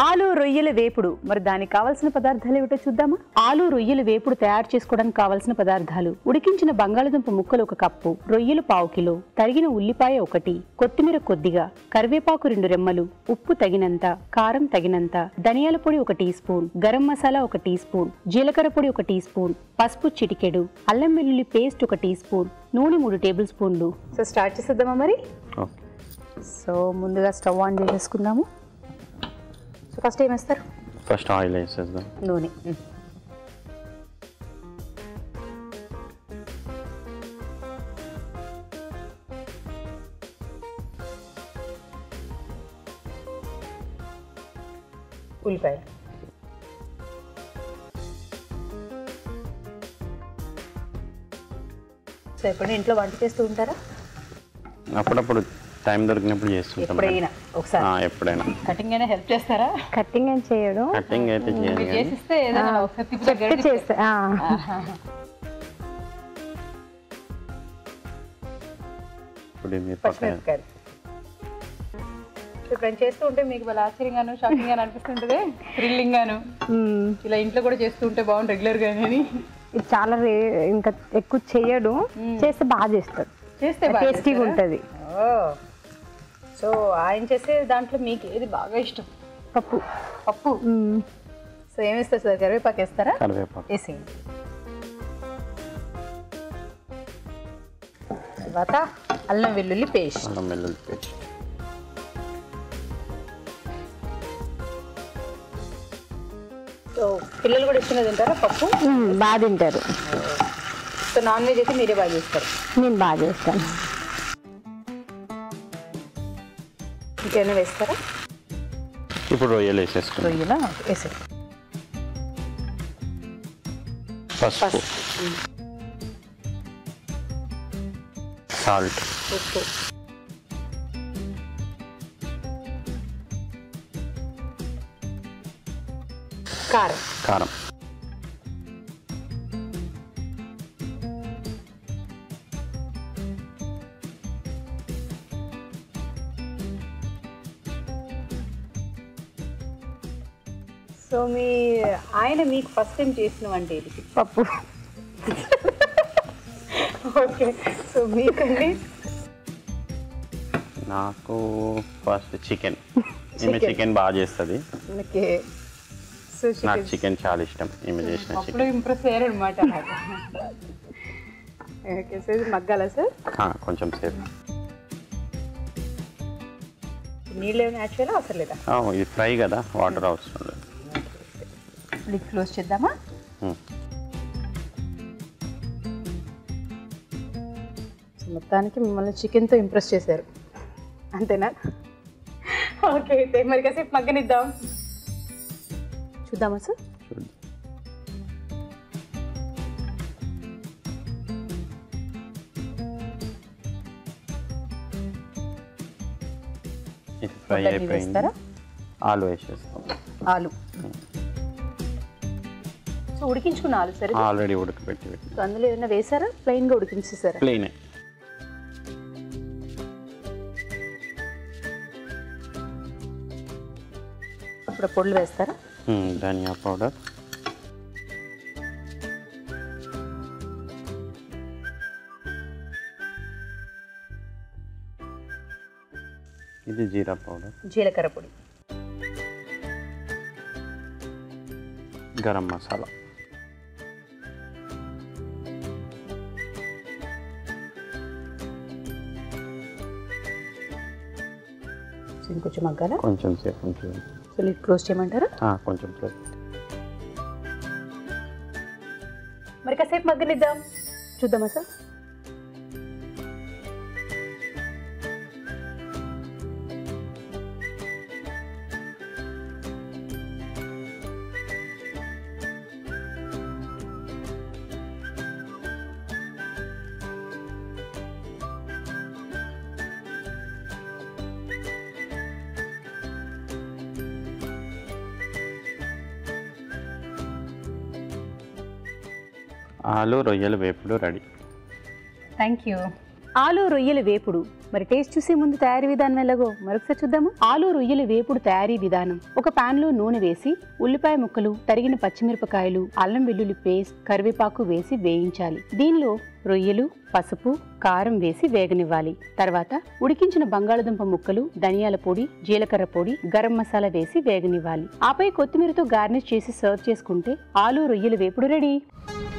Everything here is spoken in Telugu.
ఆలు రొయ్యల వేపుడు మరి దానికి కావాల్సిన పదార్థాలు ఏమిటో చూద్దామా ఆలు రొయ్యల వేపుడు తయారు చేసుకోవడానికి కావాల్సిన పదార్థాలు ఉడికించిన బంగాళదుంప ముక్కలు ఒక కప్పు రొయ్యలు పావు కిలో తరిగిన ఉల్లిపాయ ఒకటి కొత్తిమీర కొద్దిగా కరివేపాకు రెండు రెమ్మలు ఉప్పు తగినంత కారం తగినంత ధనియాల పొడి ఒక టీ స్పూన్ గరం మసాలా ఒక టీ స్పూన్ జీలకర్ర పొడి ఒక టీ స్పూన్ పసుపు చిటికెడు అల్లం వెల్లుల్లి పేస్ట్ ఒక టీ స్పూన్ నూనె మూడు టేబుల్ స్పూన్లు సో స్టార్ట్ చేసేద్దామా మరి ఓకే సో ముందుగా స్టవ్ ఆన్ చేసేసుకుందాము సో ఫస్ట్ ఏం వేస్తారు ఫస్ట్ ఆయిల్ వేసేద్దాం నూనె ఉల్లిపాయ సో ఎప్పుడు ఇంట్లో వంట చేస్తూ ఉంటారా అప్పుడప్పుడు టైం దొరికినప్పుడు చేస్తుంటాం ఎప్పుడైనా ఒకసారి ఆ, ఎప్పుడైనా కటింగ్ అయినా హెల్ప్ చేస్తారా కట్టింగ్ ఏం చేయడం కటింగ్ అయితే చేయను కానీ చేసిస్తే ఏదైనా ఒకసారి తిప్పుతా చెప్తే చేస్తా ఆ. ఇప్పుడు మీరు పక్కన పచ్చిమిరపకాయలు ఇప్పుడు నేను చేస్తూ ఉంటే మీకు వాళ్ళ ఆశ్చర్యంగాను షాకింగ్ గాను అనిపిస్తుంటది థ్రిల్లింగ్ గాను మ్మ్. ఇలా ఇంట్లో కూడా చేస్తూ ఉంటే బాగుంది రెగ్యులర్ గా అని ఇది చాలా రే ఇంకా ఎక్కువ చేయడు చేస్తే బాగా చేస్తాడు చేస్తే టేస్టీగా ఉంటది సో ఆయన చేసే దాంట్లో మీకు ఏది బాగా ఇష్టం పప్పు పప్పు మ్మ్. సో ఏమి ఇస్తారు సార్ కరివేపాకు వేస్తారా కరివేపాకు వేసేయండి తర్వాత అల్లం వెల్లుల్లి పేస్ట్ అల్లం వెల్లుల్లి పేస్ట్ సో పిల్లలు కూడా ఇష్టంగా తింటారా పప్పు మ్మ్. బాగా తింటారు సో నాన్ వెజ్ అయితే మీరే బాగా చేస్తారు నేను బాగా చేస్తాను ఇంకేమైనా వేస్తారా ఇప్పుడు రొయ్యలు వేసేసుకుందాం రొయ్యలా వేసేయండి పసుపు సాల్ట్ ఉప్పు కారం కారం సో మీ ఆయన మీకు ఫస్ట్ టైం చేసిన వంట ఇది పప్పు ఓకే సో మీకండి నాకు ఫస్ట్ చికెన్ ఈమె చికెన్ బాగా చేస్తుంది ఓకే సో నాకు చికెన్ చాలా ఇష్టం ఈమె చేసిన చికెన్ అప్పుడు ఇంప్రెస్ అయ్యారనమాట ఓకే సో ఇది మగ్గాలా సార్ కొంచెం సేపు నీళ్ళు ఏమైనా యాడ్ చేయాలా అవసరం లేదా ఆ, ఇది ఫ్రై కదా వాటర్ అవసరం లేదు లిడ్ క్లోజ్ చేద్దామా ఉమ్. సో మొత్తానికి మిమ్మల్ని చికెన్తో ఇంప్రెస్ చేశారు అంతేనా ఓకే అయితే మరి కాసేపు మగ్గనిద్దాం చూద్దామా సార్ చూద్దాం ఇది ఫ్రై మొత్తం అయిపోయింది వేస్తారా? ఆలు వేసేస్తాం ఆలు సో ఉడికించుకున్న ఆలు సరే ఆల్రెడీ ఉడకబెట్టి పెట్టి సో అందులో ఏమైనా వేసారా ప్లెయిన్గా ఉడికించేసారా ప్లెయిన్ అప్పుడు పొడులు వేస్తారా ధనియా పౌడర్ ఇది జీరా పౌడర్ జీలకర్ర పొడి గరం మసాలా సో ఇంకొంచెం మగ్గాలా కొంచెం సేపు కొంచెం సో లిడ్ క్లోజ్ చేయమంటారా ఆ, కొంచెం సేపు మరి కాసేపు మగ్గనిద్దాం చూద్దామా సార్ ఆలు రొయ్యలు వేపుడు రెడీ థ్యాంక్ యూ ఆలు రొయ్యల వేపుడు మరి టేస్ట్ చూసే ముందు తయారీ విధానం ఎలాగో మరొకసారి చూద్దాము ఆలు రొయ్యల వేపుడు తయారీ విధానం ఒక పాన్ లో నూనె వేసి ఉల్లిపాయ ముక్కలు తరిగిన పచ్చిమిరపకాయలు అల్లం వెల్లుల్లి పేస్ట్ కరివేపాకు వేసి వేయించాలి దీనిలో రొయ్యలు పసుపు కారం వేసి వేగనివ్వాలి తర్వాత ఉడికించిన బంగాళదుంప ముక్కలు ధనియాల పొడి జీలకర్ర పొడి గరం మసాలా వేసి వేగనివ్వాలి ఆపై కొత్తిమీరతో గార్నిష్ చేసి సర్వ్ చేసుకుంటే ఆలు రొయ్యల వేపుడు రెడీ